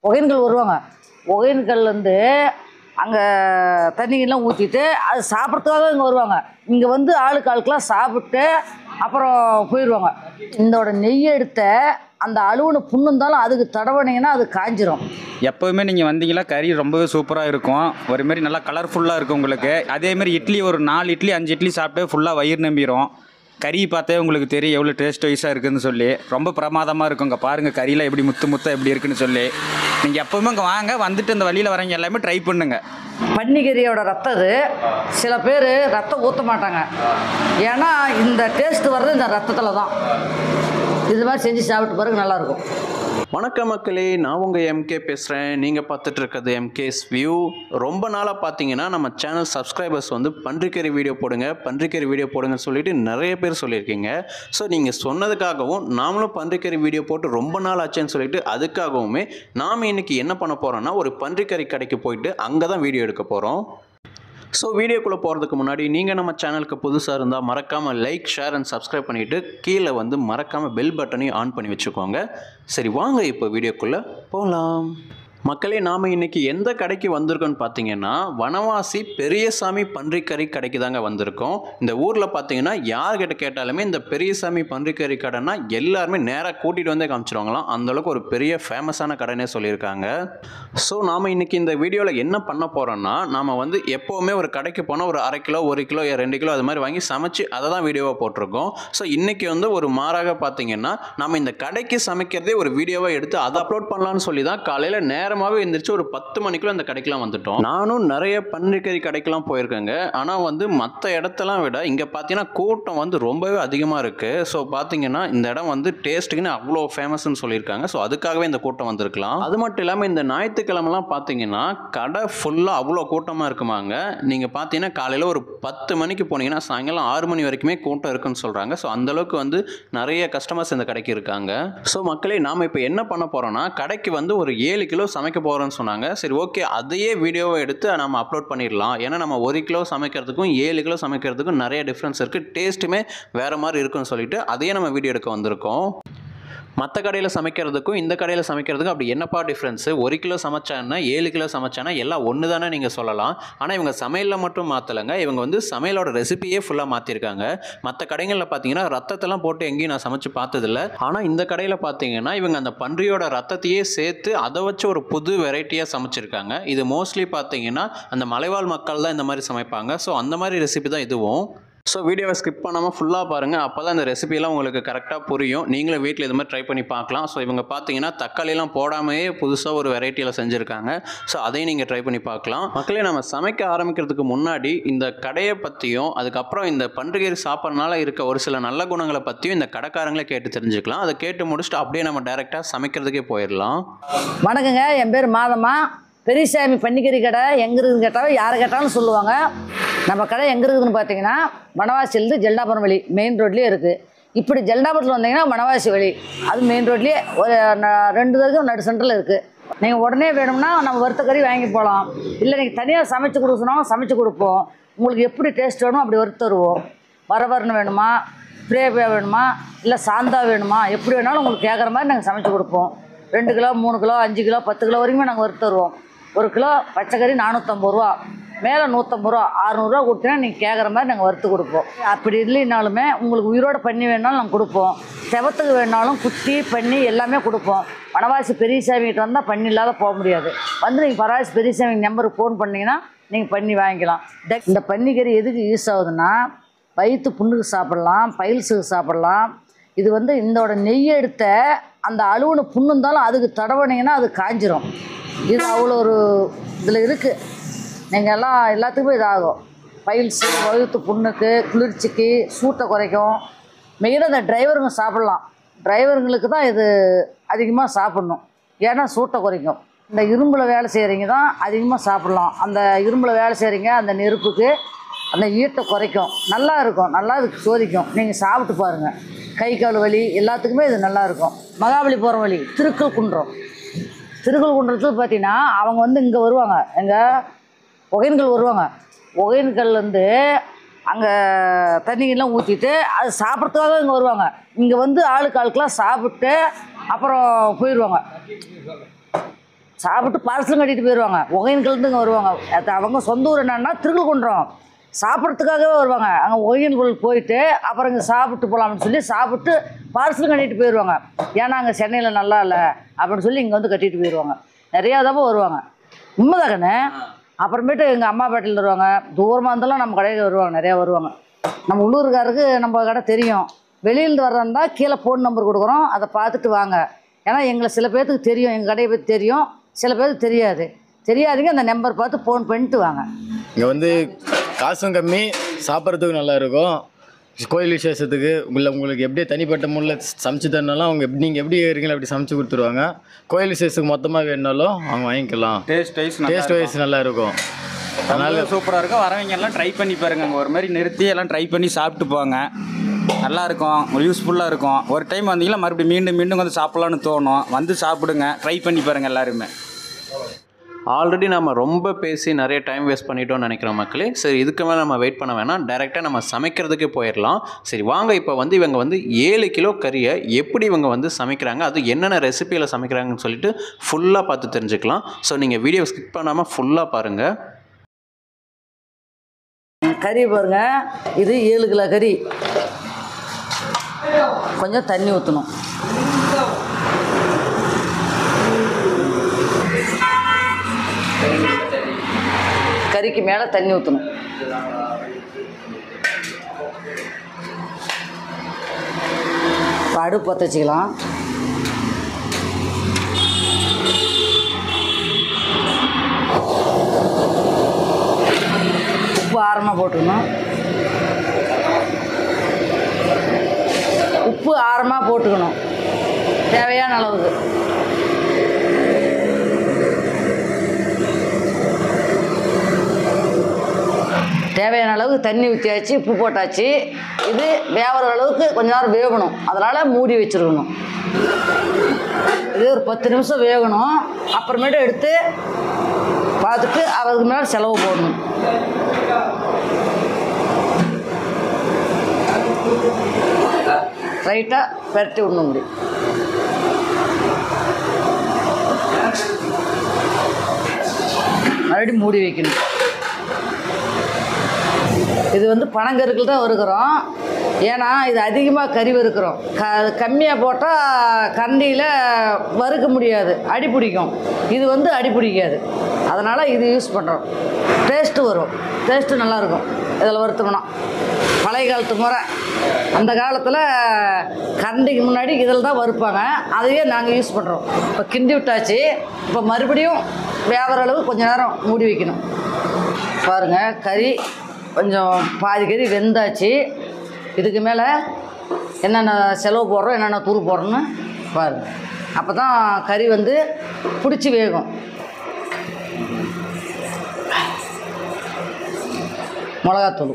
ஒகேன்கள் வருவாங்க ஒகேன்கல்லேருந்து அங்கே தண்ணியெல்லாம் ஊற்றிட்டு அது சாப்பிட்றதுக்காக இங்கே வருவாங்க இங்கே வந்து ஆளுக்கு ஆளுக்கெல்லாம் சாப்பிட்டு அப்புறம் போயிடுவாங்க இதோட நெய் எடுத்த அந்த அழுவுன புண்ணு இருந்தாலும் அதுக்கு தடவினீங்கன்னா அது காஞ்சிரும் எப்போவுமே நீங்கள் வந்தீங்களா கறி ரொம்பவே சூப்பராக இருக்கும் ஒரு மாதிரி நல்லா கலர்ஃபுல்லாக இருக்கும் உங்களுக்கு அதேமாரி இட்லி ஒரு நாலு இட்லி அஞ்சு இட்லி சாப்பிட்டு ஃபுல்லாக வயிறு நம்பிடும் கறி பார்த்தே உங்களுக்கு தெரியும் எவ்வளோ டேஸ்ட் வைஸாக இருக்குதுன்னு சொல்லி ரொம்ப பிரமாதமாக இருக்கும் இங்கே பாருங்கள் கறியில் எப்படி முத்து முத்தாக எப்படி இருக்குன்னு சொல்லி நீங்கள் எப்போவுமே இங்கே வாங்க வந்துட்டு இந்த வழியில் வரவங்க எல்லாமே ட்ரை பண்ணுங்கள் பன்னிக்கறியோட ரத்தம் இது சில பேர் ரத்தம் ஊற்ற மாட்டாங்க ஏன்னா இந்த டேஸ்ட் வர்றது இந்த ரத்தத்தில் தான் இது மாதிரி செஞ்சு சாப்பிட்டு பாருங்க நல்லாயிருக்கும் வணக்கம் மக்களே நான் உங்கள் எம்கே பேசுகிறேன் நீங்கள் பார்த்துட்டு இருக்கிறது எம்கேஸ் வியூ ரொம்ப நாளாக பார்த்தீங்கன்னா நம்ம சேனல் சப்ஸ்கிரைபர்ஸ் வந்து பன்றிக்கறி வீடியோ போடுங்க பன்றிக்கறி வீடியோ போடுங்கன்னு சொல்லிட்டு நிறைய பேர் சொல்லியிருக்கீங்க ஸோ நீங்கள் சொன்னதுக்காகவும் நாமளும் பன்றிக்கறி வீடியோ போட்டு ரொம்ப நாள் ஆச்சுன்னு சொல்லிட்டு அதுக்காகவுமே நாம் இன்னைக்கு என்ன பண்ண போகிறோம்னா ஒரு பன்றிக்கறி கடைக்கு போயிட்டு அங்கே தான் வீடியோ எடுக்க போகிறோம் ஸோ வீடியோக்குள்ளே போகிறதுக்கு முன்னாடி நீங்கள் நம்ம சேனலுக்கு புதுசாக இருந்தால் மறக்காமல் லைக் ஷேர் அண்ட் சப்ஸ்கிரைப் பண்ணிவிட்டு கீழே வந்து மறக்காமல் பெல் பட்டனையும் ஆன் பண்ணி வச்சுக்கோங்க சரி வாங்க இப்போ வீடியோக்குள்ளே போகலாம் மக்களே நாம் இன்னைக்கு எந்த கடைக்கு வந்திருக்கோம்னு பார்த்தீங்கன்னா வனவாசி பெரியசாமி பன்றிக்கறி கடைக்கு தாங்க வந்திருக்கோம் இந்த ஊரில் பார்த்தீங்கன்னா யார்கிட்ட கேட்டாலுமே இந்த பெரியசாமி பன்றிக்கறி கடைனா எல்லாருமே நேராக கூட்டிகிட்டு வந்தே காமிச்சிருவாங்களாம் அந்தளவுக்கு ஒரு பெரிய ஃபேமஸான கடைனே சொல்லியிருக்காங்க ஸோ நாம் இன்னைக்கு இந்த வீடியோவில் என்ன பண்ண போகிறோம்னா நாம் வந்து எப்போவுமே ஒரு கடைக்கு போனால் ஒரு அரை கிலோ ஒரு கிலோ ரெண்டு கிலோ அது மாதிரி வாங்கி சமைச்சு அதை தான் வீடியோவாக போட்டிருக்கோம் ஸோ இன்றைக்கி வந்து ஒரு மாறாக பார்த்தீங்கன்னா நம்ம இந்த கடைக்கு சமைக்கிறதே ஒரு வீடியோவாக எடுத்து அதை அப்லோட் பண்ணலாம்னு சொல்லி தான் காலையில் நேரமாகவே எழுந்திரிச்சு ஒரு பத்து மணிக்குள்ள அந்த கடைக்கெலாம் வந்துட்டோம் நானும் நிறைய பன்னிக்கறி கடைக்கெல்லாம் போயிருக்கேங்க ஆனால் வந்து மற்ற இடத்தெல்லாம் விட இங்கே பார்த்தீங்கன்னா கூட்டம் வந்து ரொம்பவே அதிகமாக இருக்குது ஸோ பார்த்தீங்கன்னா இந்த இடம் வந்து டேஸ்ட்டுக்குன்னு அவ்வளோ ஃபேமஸ்னு சொல்லியிருக்காங்க ஸோ அதுக்காகவே இந்த கூட்டம் வந்திருக்கலாம் அது மட்டும் இல்லாமல் இந்த ஞாயிற்றுக்கிழமெல்லாம் பார்த்தீங்கன்னா கடை ஃபுல்லாக அவ்வளோ கூட்டமாக இருக்குமாங்க நீங்கள் பார்த்தீங்கன்னா காலையில் ஒரு பத்து மணிக்கு போனீங்கன்னா சாயங்காலம் ஆறு மணி வரைக்குமே கூட்டம் இருக்குன்னு சொல்கிறாங்க ஸோ அந்தளவுக்கு வந்து நிறைய கஸ்டமர்ஸ் இந்த கடைக்கு இருக்காங்க ஸோ மக்களே நாம் இப்போ என்ன பண்ண போகிறோம்னா கடைக்கு வந்து ஒரு ஏழு கிலோ சமைக்க போகிறோம்னு சொன்னாங்க சரி ஓகே அதையே வீடியோவை எடுத்து நம்ம அப்லோட் பண்ணிடலாம் ஏன்னா நம்ம ஒரு கிலோ சமைக்கிறதுக்கும் ஏழு கிலோ சமைக்கிறதுக்கும் நிறைய டிஃப்ரென்ஸ் இருக்குது டேஸ்ட்டுமே வேறு மாதிரி இருக்குன்னு சொல்லிட்டு அதையே நம்ம வீடியோ எடுக்க வந்திருக்கோம் மற்ற கடையில் சமைக்கிறதுக்கும் இந்த கடையில் சமைக்கிறதுக்கும் அப்படி என்னப்பா டிஃப்ரென்ஸு ஒரு கிலோ சமைச்சான்னா ஏழு கிலோ சமைச்சானா எல்லாம் ஒன்று தானே நீங்கள் சொல்லலாம் ஆனால் இவங்க சமையலில் மட்டும் மாற்றலைங்க இவங்க வந்து சமையலோட ரெசிபியே ஃபுல்லாக மாற்றிருக்காங்க மற்ற கடைகளில் பார்த்தீங்கன்னா ரத்தத்தெல்லாம் போட்டு எங்கேயும் நான் சமைச்சு பார்த்ததில்ல ஆனால் இந்த கடையில் பார்த்தீங்கன்னா இவங்க அந்த பன்றியோட ரத்தத்தையே சேர்த்து அதை வச்சு ஒரு புது வெரைட்டியாக சமைச்சிருக்காங்க இது மோஸ்ட்லி பார்த்தீங்கன்னா அந்த மலைவாழ் மக்கள் தான் இந்த மாதிரி சமைப்பாங்க ஸோ அந்த மாதிரி ரெசிபி தான் இதுவும் ஸோ வீடியோவை ஸ்கிப் பண்ணாமல் ஃபுல்லாக பாருங்கள் அப்போ தான் இந்த ரெசிபியெல்லாம் உங்களுக்கு கரெக்டாக புரியும் நீங்களும் வீட்டில் இது மாதிரி ட்ரை பண்ணி பார்க்கலாம் ஸோ இவங்க பார்த்தீங்கன்னா தக்காளிலாம் போடாமையே புதுசாக ஒரு வெரைட்டியில் செஞ்சுருக்காங்க ஸோ அதையும் நீங்கள் ட்ரை பண்ணி பார்க்கலாம் மக்களே நம்ம சமைக்க ஆரம்பிக்கிறதுக்கு முன்னாடி இந்த கடையை பற்றியும் அதுக்கப்புறம் இந்த பன்றிகை சாப்பிட்றதுனால இருக்க ஒரு சில நல்ல குணங்களை பற்றியும் இந்த கடைக்காரங்களே கேட்டு தெரிஞ்சுக்கலாம் அதை கேட்டு முடிச்சுட்டு அப்படியே நம்ம டைரெக்டாக சமைக்கிறதுக்கே போயிடலாம் வணக்கங்க என் பேர் மாதம்மா பெரியசாமி பன்னிக்கறி கடை எங்கே இருக்குதுன்னு கேட்டாலும் யாரை கேட்டாலும் சொல்லுவாங்க நம்ம கடை எங்கே இருக்குதுன்னு பார்த்தீங்கன்னா வனவாசிலேருந்து ஜெல்டாபுரம் வழி மெயின் ரோட்லேயே இருக்குது இப்படி ஜெல்டாபுரத்தில் வந்தீங்கன்னா வனவாசி வழி அது மெயின் ரோட்லேயே ஒரு ந- ரெண்டு வரைக்கும் நடு சென்டரில் இருக்குது நீங்கள் உடனே வேணும்னா நம்ம வறுத்த கறி வாங்கி போகலாம் இல்லை நீங்கள் தனியாக சமைச்சு கொடுக்க சொன்னாலும் சமைச்சு கொடுப்போம் உங்களுக்கு எப்படி டேஸ்ட் வேணுமோ அப்படி வறுத்து தருவோம் வரவரன்னு வேணுமா பிரேவியா வேணுமா இல்லை சாந்தா வேணுமா எப்படி வேணாலும் உங்களுக்கு கேட்குற மாதிரி நாங்கள் சமைச்சு கொடுப்போம் ரெண்டு கிலோ மூணு கிலோ அஞ்சு கிலோ பத்து கிலோ வரைக்குமே நாங்கள் வறுத்து தருவோம் ஒரு கிலோ பச்சைக்கறி நானூற்றம்பது ரூபா மேலே நூற்றம்பது ரூபா அறநூறுவா கொடுத்தீங்கன்னா நீங்கள் கேட்குற மாதிரி நாங்கள் வறுத்து கொடுப்போம் அப்படி இல்லைனாலுமே உங்களுக்கு உயிரோட பண்ணி வேணாலும் நாங்கள் கொடுப்போம் செவத்துக்கு வேணாலும் குத்தி பண்ணி எல்லாமே கொடுப்போம் வனவாசி பெரியசாமி கிட்ட வந்தால் பண்ணி இல்லாத போக முடியாது வந்து நீங்கள் பரவாசி பெரியசாமி நம்பருக்கு ஃபோன் பண்ணிங்கன்னா நீங்கள் பண்ணி வாங்கிக்கலாம் இந்த- இந்த பன்னிக்கறி எதுக்கு யூஸ் ஆகுதுன்னா வயிற்று புண்ணுக்கு சாப்பிடலாம் பைல்ஸுக்கு சாப்பிடலாம் இது வந்து இதோட நெய் எடுத்த அந்த அழுவுன புண்ணு இருந்தாலும் அதுக்கு தடவினீங்கன்னா அது காஞ்சிரும் இது அவ்வளோ ஒரு இதில் இருக்குது நீங்கள் எல்லாம் எல்லாத்துக்குமே இதாகும் பைல்ஸு வயிற்று புண்ணுக்கு குளிர்ச்சிக்கு சூட்டை குறைக்கும் மெயினாக இந்த டிரைவருங்க சாப்பிட்லாம் டிரைவருங்களுக்கு தான் இது அதிகமாக சாப்பிட்ணும் ஏன்னா சூட்டை குறைக்கும் இந்த இரும்பில் வேலை செய்கிறீங்க தான் அதிகமாக சாப்பிட்லாம் அந்த இரும்பில் வேலை செய்கிறீங்க அந்த நெருப்புக்கு அந்த ஈட்டை குறைக்கும் நல்லா இருக்கும் நல்லா இதுக்கு சோதிக்கும் நீங்கள் சாப்பிட்டு பாருங்கள் கை கால் வலி எல்லாத்துக்குமே இது நல்லா இருக்கும் மகாபலி போகிற வழி திருக்கல் குன்றம் திருக்கல் குன்றத்தில் பார்த்தீங்கன்னா அவங்க வந்து இங்கே வருவாங்க எங்கள் ஒகேன்கள் வருவாங்க ஒகேன்கல்லேருந்து அங்கே தண்ணியெல்லாம் ஊற்றிட்டு அது சாப்பிட்றதுக்காக இங்கே வருவாங்க இங்கே வந்து ஆளுக்கு ஆளுக்கெல்லாம் சாப்பிட்டு அப்புறம் போயிடுவாங்க சாப்பிட்டு பார்சலும் கட்டிட்டு போயிடுவாங்க ஒகையன்கள்ந்து வருவாங்க அது அவங்க சொந்த ஊர் என்னன்னா திருக்குன்றம் சாப்பிட்றதுக்காகவே வருவாங்க அங்கே ஒகையன்குள் போயிட்டு அப்புறம் இங்கே சாப்பிட்டு போகலாம்னு சொல்லி சாப்பிட்டு பார்சலும் கட்டிட்டு போயிடுவாங்க ஏன்னா அங்கே சென்னையில் நல்லா இல்லை அப்படின்னு சொல்லி இங்கே வந்து கட்டிட்டு போயிடுவாங்க நிறையா தடவை வருவாங்க உண்மைதாகண்ணே அப்புறமேட்டு எங்கள் அம்மா பேட்டையில் வருவாங்க தூரமாக இருந்தாலும் நம்ம கடைக்கு வருவாங்க நிறையா வருவாங்க நம்ம உள்ளூர்காருக்கு நம்ம கடை தெரியும் வெளியிலேருந்து வர்றதா கீழே ஃபோன் நம்பர் கொடுக்குறோம் அதை பார்த்துட்டு வாங்க ஏன்னா எங்களை சில பேர்த்துக்கு தெரியும் எங்கள் கடையை பற்றி தெரியும் சில பேருக்கு தெரியாது தெரியாதீங்க அந்த நம்பர் பார்த்து ஃபோன் பண்ணிட்டு வாங்க இங்கே வந்து காசும் கம்மி சாப்பிட்றதுக்கும் நல்லா இருக்கும் கோயில் விசேஷத்துக்கு உங்களை உங்களுக்கு எப்படி தனிப்பட்ட முறையில் சமைச்சு தரனாலும் அவங்க எப்படி நீங்கள் எப்படி இருக்கீங்களோ அப்படி சமைச்சு கொடுத்துருவாங்க கோயில் விசேஷத்துக்கு மொத்தமாக வேணுனாலும் அவங்க வாங்கிக்கலாம் டேஸ்ட் வைஸ் டேஸ்ட் வைஸ் நல்லா இருக்கும் அதனால சூப்பராக இருக்கும் வரவங்க எல்லாம் ட்ரை பண்ணி பாருங்க அங்கே ஒரு மாதிரி நிறுத்தி எல்லாம் ட்ரை பண்ணி சாப்பிட்டு போங்க நல்லா இருக்கும் யூஸ்ஃபுல்லாக இருக்கும் ஒரு டைம் வந்தீங்கன்னா மறுபடியும் மீண்டும் மீண்டும் வந்து சாப்பிட்லான்னு தோணும் வந்து சாப்பிடுங்க ட்ரை பண்ணி பாருங்க எல்லாருமே ஆல்ரெடி நம்ம ரொம்ப பேசி நிறைய டைம் வேஸ்ட் பண்ணிட்டோம்னு நினைக்கிறோம் மக்களே சரி இதுக்கு மேலே நம்ம வெயிட் பண்ண வேணாம் டைரெக்டாக நம்ம சமைக்கிறதுக்கே போயிடலாம் சரி வாங்க இப்போ வந்து இவங்க வந்து ஏழு கிலோ கறியை எப்படி இவங்க வந்து சமைக்கிறாங்க அது என்னென்ன ரெசிபியில் சமைக்கிறாங்கன்னு சொல்லிட்டு ஃபுல்லாக பார்த்து தெரிஞ்சுக்கலாம் ஸோ நீங்கள் வீடியோ ஸ்கிப் பண்ணாமல் ஃபுல்லாக பாருங்கள் கறி பாருங்க இது ஏழு கிலோ கறி கொஞ்சம் தண்ணி ஊற்றணும் கறிக்கு மேலே தண்ணி ஊற்றணும் இப்போ அடுப்பு பற்ற வச்சுக்கலாம் உப்பு ஆரமாக போட்டுக்கணும் உப்பு ஆரமாக போட்டுக்கணும் தேவையான அளவுக்கு தேவையான அளவுக்கு தண்ணி ஊற்றியாச்சு உப்பு போட்டாச்சு இது வேகிற அளவுக்கு கொஞ்ச நேரம் வேகணும் அதனால் மூடி வச்சிருக்கணும் இது ஒரு பத்து நிமிஷம் வேகணும் அப்புறமேட்டு எடுத்து பார்த்துட்டு அதுக்கு மேலே செலவு போடணும் ரைட்டாக பரட்டி விடணும் முடி மறுபடியும் மூடி வைக்கணும் இது வந்து பனங்கருக்கில் தான் வறுக்கிறோம் ஏன்னா இது அதிகமாக கறி வறுக்கிறோம் க கம்மியாக போட்டால் கண்டியில் வறுக்க முடியாது அடி பிடிக்கும் இது வந்து அடி பிடிக்காது அதனால் இது யூஸ் பண்ணுறோம் டேஸ்ட்டு வரும் டேஸ்ட்டு நல்லாயிருக்கும் இதில் வறுத்தோம்னா பழைய காலத்து முறை அந்த காலத்தில் கரண்டிக்கு முன்னாடி இதில் தான் வறுப்பாங்க அதையே நாங்கள் யூஸ் பண்ணுறோம் இப்போ கிண்டி விட்டாச்சு இப்போ மறுபடியும் வேகிற அளவு கொஞ்ச நேரம் மூடி வைக்கணும் பாருங்கள் கறி கொஞ்சம் பாதி கறி வெந்தாச்சு இதுக்கு மேலே என்னென்ன செலவு போடுறோம் என்னென்ன தூள் போடுறோன்னு பாருங்கள் அப்போ தான் கறி வந்து பிடிச்சி வேகும் மிளகாத்தூள்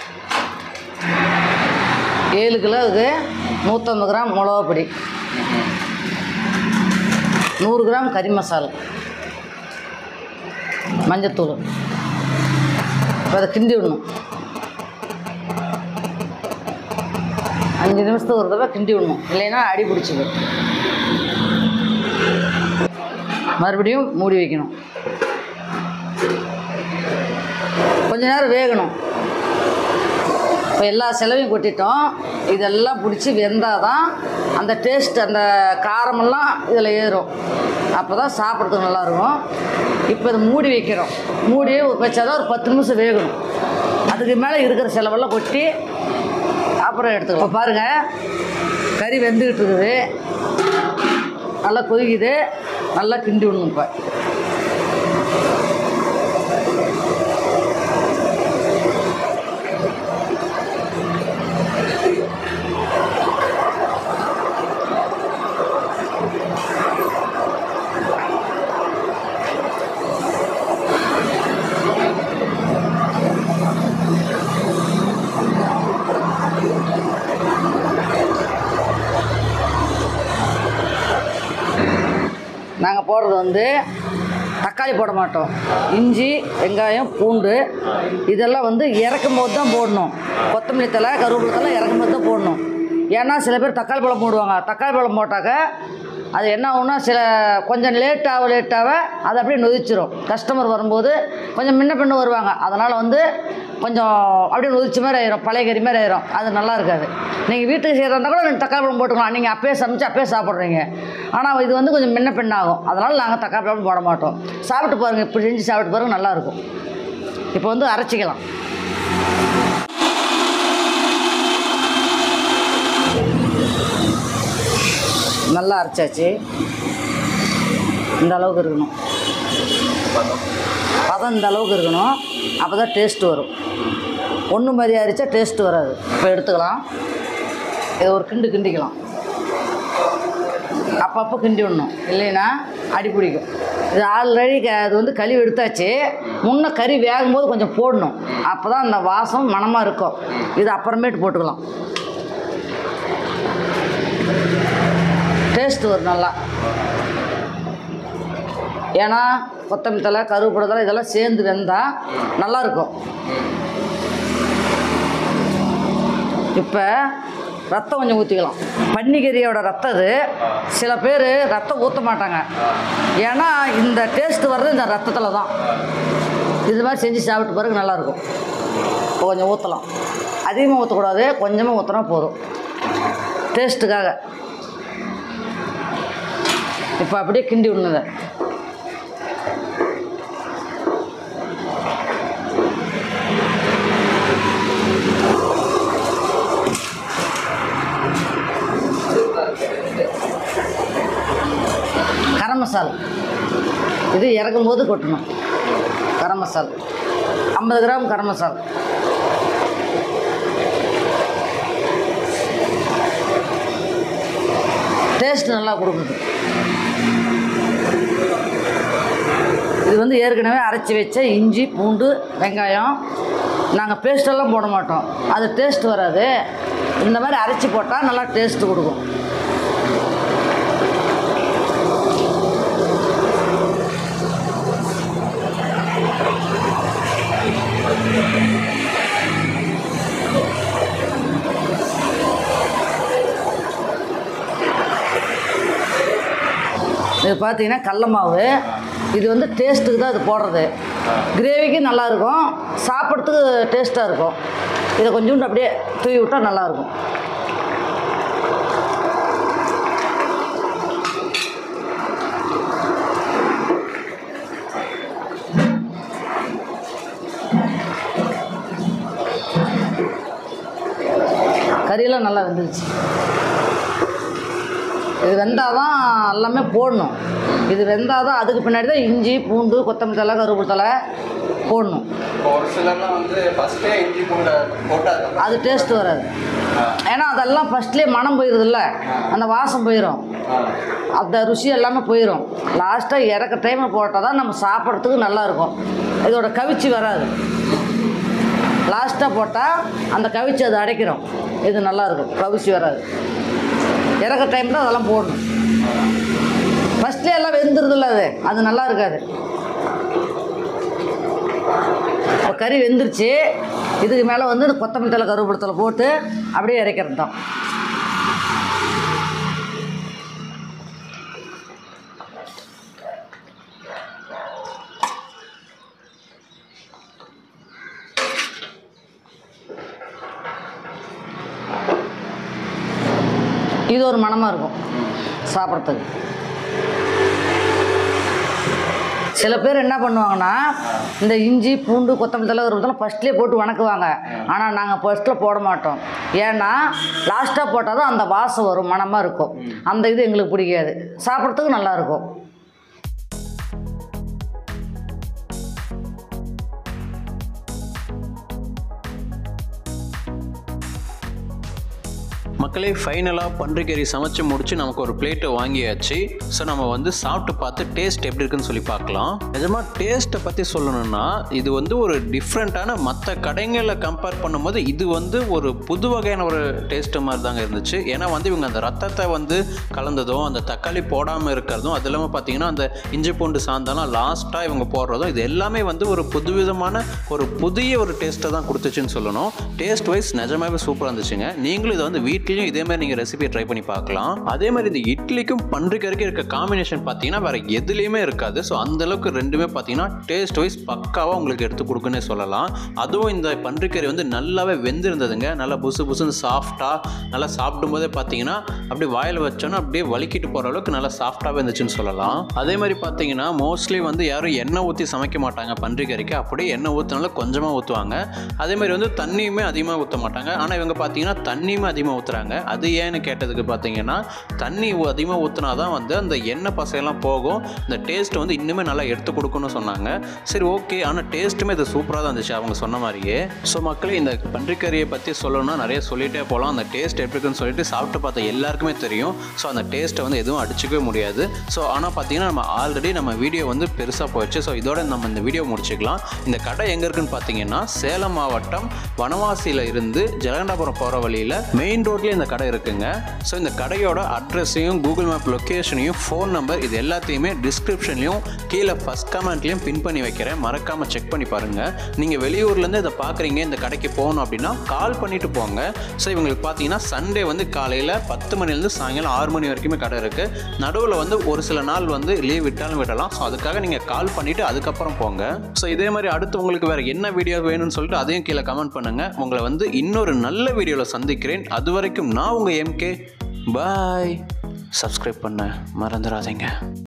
ஏழு கிலோவுக்கு நூற்றம்பது கிராம் மிளகா பொடி நூறு கிராம் கறி மசாலா மஞ்சத்தூள் இப்போ அதை கிண்டி விடணும் அஞ்சு நிமிஷத்துக்கு ஒரு தடவை கிண்டி விடணும் இல்லைன்னா அடி பிடிச்சிக்கும் மறுபடியும் மூடி வைக்கணும் கொஞ்ச நேரம் வேகணும் இப்போ எல்லா செலவையும் கொட்டிட்டோம் இதெல்லாம் பிடிச்சி வெந்தால் தான் அந்த டேஸ்ட் அந்த காரமெல்லாம் இதில் ஏறும் அப்போ தான் சாப்பிட்றதுக்கு நல்லாயிருக்கும் இப்போ இதை மூடி வைக்கிறோம் மூடி வச்சாதான் ஒரு பத்து நிமிஷம் வேகணும் அதுக்கு மேலே இருக்கிற செலவெல்லாம் கொட்டி அப்புறம் எடுத்துக்கலாம் இப்போ பாருங்கள் கறி வெந்துக்கிட்டு இருக்குது நல்லா கொதிக்குது நல்லா கிண்டி விடணும் இப்போ நாங்கள் போடுறது வந்து தக்காளி போட மாட்டோம் இஞ்சி வெங்காயம் பூண்டு இதெல்லாம் வந்து இறக்கும் போது தான் போடணும் கொத்தமல்லி தலை கருவேப்பிலை தலை இறக்கும் போது தான் போடணும் ஏன்னா சில பேர் தக்காளி பழம் போடுவாங்க தக்காளி பழம் போட்டாக்க அது என்ன ஆகும்னா சில கொஞ்சம் லேட் ஆக லேட் ஆக அது அப்படியே நொதிச்சிரும் கஸ்டமர் வரும்போது கொஞ்சம் முன்ன பின்ன வருவாங்க அதனால் வந்து கொஞ்சம் அப்படியே நொதிச்ச மாதிரி ஆயிரும் பழைய கறி மாதிரி ஆயிரும் அது நல்லா இருக்காது நீங்கள் வீட்டுக்கு செய்கிறதா கூட நீங்கள் தக்காளி பழம் போட்டுக்கலாம் நீங்கள் அப்பயே சமைச்சு அப்பயே சாப்பிட்றீங்க ஆனால் இது வந்து கொஞ்சம் முன்ன பின்ன ஆகும் அதனால் நாங்கள் தக்காளி பழம் போட மாட்டோம் சாப்பிட்டு பாருங்கள் இப்படி செஞ்சு சாப்பிட்டு பாருங்கள் நல்லாயிருக்கும் இப்போ வந்து அரைச்சிக்கலாம் நல்லா அரைச்சாச்சு இந்த அளவுக்கு இருக்கணும் பதம் இந்த அளவுக்கு இருக்கணும் அப்போ தான் டேஸ்ட் வரும் ஒன்று மாதிரி அரிச்சா டேஸ்ட் வராது இப்போ எடுத்துக்கலாம் இதை ஒரு கிண்டு கிண்டிக்கலாம் அப்பப்போ கிண்டி விடணும் இல்லைன்னா அடி பிடிக்கும் இது ஆல்ரெடி க அது வந்து கழுவி எடுத்தாச்சு முன்ன கறி வேகும்போது கொஞ்சம் போடணும் அப்போ தான் அந்த வாசம் மணமாக இருக்கும் இது அப்புறமேட்டு போட்டுக்கலாம் டேஸ்ட் வரும் நல்லா ஏன்னா கொத்தமல்லி தலை கருவேப்பிலை தலை இதெல்லாம் சேர்ந்து வெந்தால் நல்லாயிருக்கும் இப்போ ரத்தம் கொஞ்சம் ஊற்றிக்கலாம் பன்னிக்கறியோட ரத்தம் இது சில பேர் ரத்தம் ஊற்ற மாட்டாங்க ஏன்னா இந்த டேஸ்ட் வர்றது இந்த ரத்தத்தில் தான் இது மாதிரி செஞ்சு சாப்பிட்டு பிறகு நல்லாயிருக்கும் இப்போ கொஞ்சம் ஊற்றலாம் அதிகமாக ஊற்றக்கூடாது கொஞ்சமாக ஊற்றினா போதும் டேஸ்ட்டுக்காக இப்போ அப்படியே கிண்டி விடணுங்க கரம் மசாலா இது இறக்கும் போது கொட்டணும் கரம் மசாலா ஐம்பது கிராம் கரம் மசாலா டேஸ்ட் நல்லா கொடுக்குது இது வந்து ஏற்கனவே அரைச்சி வச்ச இஞ்சி பூண்டு வெங்காயம் நாங்கள் பேஸ்டெல்லாம் போட மாட்டோம் அது டேஸ்ட் வராது இந்த மாதிரி அரைச்சி போட்டால் நல்லா டேஸ்ட் கொடுக்கும் இது பார்த்தீங்கன்னா கடல மாவு இது வந்து டேஸ்ட்டுக்கு தான் இது போடுறது கிரேவிக்கு நல்லாயிருக்கும் சாப்பிட்றதுக்கு டேஸ்ட்டாக இருக்கும் இதை கொஞ்சோண்டு அப்படியே தூவி விட்டால் நல்லாயிருக்கும் கறியெல்லாம் நல்லா வெந்துருச்சு இது வெந்தால் தான் எல்லாமே போடணும் இது வெந்தால் தான் அதுக்கு பின்னாடி தான் இஞ்சி பூண்டு கொத்தமல்லி தலை கருவேப்பிலை தலை போடணும் இப்போ ஒரு சிலர்லாம் வந்து ஃபஸ்ட்டே இஞ்சி பூண்டை போட்டு அதுக்கப்புறம் அது டேஸ்ட் வராது ஏன்னா அதெல்லாம் ஃபஸ்ட்லேயே மனம் போயிடுதுல்ல அந்த வாசம் போயிடும் அந்த ருசி எல்லாமே போயிடும் லாஸ்ட்டாக இறக்க டைமில் போட்டால் தான் நம்ம சாப்பிட்றதுக்கு நல்லாயிருக்கும் இதோட கவிச்சி வராது லாஸ்ட்டாக போட்டால் அந்த கவிச்சி அது அடைக்கிறோம் இது நல்லாயிருக்கும் கவிச்சி வராது இறக்க டைம் தான் அதெல்லாம் போடணும் ஃபஸ்ட்லேயே எல்லாம் வெந்துருதுல்ல அது அது நல்லா இருக்காது இப்போ கறி வெந்துருச்சு இதுக்கு மேலே வந்து இந்த கொத்தமல்லி தலை கருவேப்பிலை தலை போட்டு அப்படியே இறக்கிறது தான் இது ஒரு மணமாக இருக்கும் சாப்பிட்றதுக்கு சில பேர் என்ன பண்ணுவாங்கன்னா இந்த இஞ்சி பூண்டு கொத்தமல்லி தலை கருவேப்பிலை ஃபஸ்ட்லேயே போட்டு வணக்குவாங்க ஆனால் நாங்கள் ஃபஸ்ட்டில் போட மாட்டோம் ஏன்னா லாஸ்ட்டாக போட்டால் தான் அந்த வாசம் வரும் மணமாக இருக்கும் அந்த இது எங்களுக்கு பிடிக்காது சாப்பிட்றதுக்கு நல்லாயிருக்கும் மக்களே ஃபைனலாக பன்றிக்கறி சமைச்சு முடிச்சு நமக்கு ஒரு பிளேட்டை வாங்கியாச்சு ஸோ நம்ம வந்து சாப்பிட்டு பார்த்து டேஸ்ட் எப்படி இருக்குன்னு சொல்லி பார்க்கலாம் நிஜமாக டேஸ்ட்டை பற்றி சொல்லணும்னா இது வந்து ஒரு டிஃப்ரெண்ட்டான மற்ற கடைங்களில் கம்பேர் பண்ணும்போது இது வந்து ஒரு புது வகையான ஒரு டேஸ்ட்டு மாதிரி தாங்க இருந்துச்சு ஏன்னா வந்து இவங்க அந்த ரத்தத்தை வந்து கலந்ததும் அந்த தக்காளி போடாமல் இருக்கிறதும் அது இல்லாமல் பார்த்தீங்கன்னா அந்த இஞ்சி பூண்டு சாந்தாலும் லாஸ்ட்டாக இவங்க போடுறதும் இது எல்லாமே வந்து ஒரு புதுவிதமான ஒரு புதிய ஒரு டேஸ்ட்டை தான் கொடுத்துச்சுன்னு சொல்லணும் டேஸ்ட் வைஸ் நிஜமாவே சூப்பராக இருந்துச்சுங்க நீங்களும் இதை வந்து வீட்டில் இட்லியும் இதே மாதிரி நீங்கள் ரெசிபியை ட்ரை பண்ணி பார்க்கலாம் அதே மாதிரி இந்த இட்லிக்கும் பன்றிக்கறிக்கும் இருக்க காம்பினேஷன் பார்த்தீங்கன்னா வேற எதுலேயுமே இருக்காது ஸோ அந்த அளவுக்கு ரெண்டுமே பார்த்தீங்கன்னா டேஸ்ட் வைஸ் பக்காவாக உங்களுக்கு எடுத்து கொடுக்குன்னே சொல்லலாம் அதுவும் இந்த பன்றிக்கறி வந்து நல்லாவே வெந்திருந்ததுங்க நல்லா புசு புசுன்னு சாஃப்டாக நல்லா சாப்பிடும்போதே பார்த்தீங்கன்னா அப்படியே வாயில் வச்சோன்னா அப்படியே வலிக்கிட்டு போகிற அளவுக்கு நல்லா சாஃப்டாகவே இருந்துச்சுன்னு சொல்லலாம் அதே மாதிரி பார்த்தீங்கன்னா மோஸ்ட்லி வந்து யாரும் எண்ணெய் ஊற்றி சமைக்க மாட்டாங்க பன்றிக்கறிக்கு அப்படியே எண்ணெய் ஊற்றினாலும் கொஞ்சமாக ஊற்றுவாங்க அதே மாதிரி வந்து தண்ணியுமே அதிகமாக ஊற்ற மாட்டாங்க ஆனால் இவங்க பார்த்தீங்கன்னா தண்ணியுமே அதிகமாக ஊற்றுறாங்க அது ஏன்னு கேட்டதுக்கு பார்த்தீங்கன்னா தண்ணி அதிகமாக ஊற்றினா தான் வந்து அந்த எண்ணெய் பசையெல்லாம் போகும் இந்த டேஸ்ட் வந்து இன்னுமே நல்லா எடுத்து கொடுக்கும்னு சொன்னாங்க சரி ஓகே ஆனால் டேஸ்ட்டுமே இது சூப்பராக தான் இருந்துச்சு அவங்க சொன்ன மாதிரியே ஸோ மக்களே இந்த பன்றிக்கறியை பற்றி சொல்லணும்னா நிறைய சொல்லிகிட்டே போகலாம் அந்த டேஸ்ட் எப்படி இருக்குன்னு சொல்லிட்டு சாப்பிட்டு பார்த்த எல்லாருக்குமே தெரியும் ஸோ அந்த டேஸ்ட்டை வந்து எதுவும் அடிச்சுக்கவே முடியாது ஸோ ஆனால் பார்த்தீங்கன்னா நம்ம ஆல்ரெடி நம்ம வீடியோ வந்து பெருசாக போயிடுச்சு ஸோ இதோட நம்ம இந்த வீடியோ முடிச்சுக்கலாம் இந்த கடை எங்கே இருக்குன்னு பார்த்தீங்கன்னா சேலம் மாவட்டம் வனவாசியில் இருந்து ஜலகண்டாபுரம் போகிற வழியில் மெயின் ரோட்லேயே இந்த கடை இருக்குங்க ஸோ இந்த கடையோட அட்ரஸையும் கூகுள் மேப் லொக்கேஷனையும் ஃபோன் நம்பர் இது எல்லாத்தையுமே டிஸ்கிரிப்ஷன்லையும் கீழே ஃபஸ்ட் கமெண்ட்லையும் பின் பண்ணி வைக்கிறேன் மறக்காமல் செக் பண்ணி பாருங்கள் நீங்கள் வெளியூர்லேருந்து இதை பார்க்குறீங்க இந்த கடைக்கு போகணும் அப்படின்னா கால் பண்ணிட்டு போங்க ஸோ இவங்களுக்கு பார்த்தீங்கன்னா சண்டே வந்து காலையில் பத்து மணிலேருந்து சாயங்காலம் ஆறு மணி வரைக்குமே கடை இருக்குது நடுவில் வந்து ஒரு சில நாள் வந்து லீவ் விட்டாலும் விடலாம் ஸோ அதுக்காக நீங்கள் கால் பண்ணிவிட்டு அதுக்கப்புறம் போங்க ஸோ இதே மாதிரி அடுத்து உங்களுக்கு வேறு என்ன வீடியோ வேணும்னு சொல்லிட்டு அதையும் கீழே கமெண்ட் பண்ணுங்கள் உங்களை வந்து இன்னொரு நல்ல வீடியோவில் சந்திக்கிறேன் அது வரைக்கும் நான் உங்கள் எம்கே பாய் சப்ஸ்கிரைப் பண்ண மறந்துடாதீங்க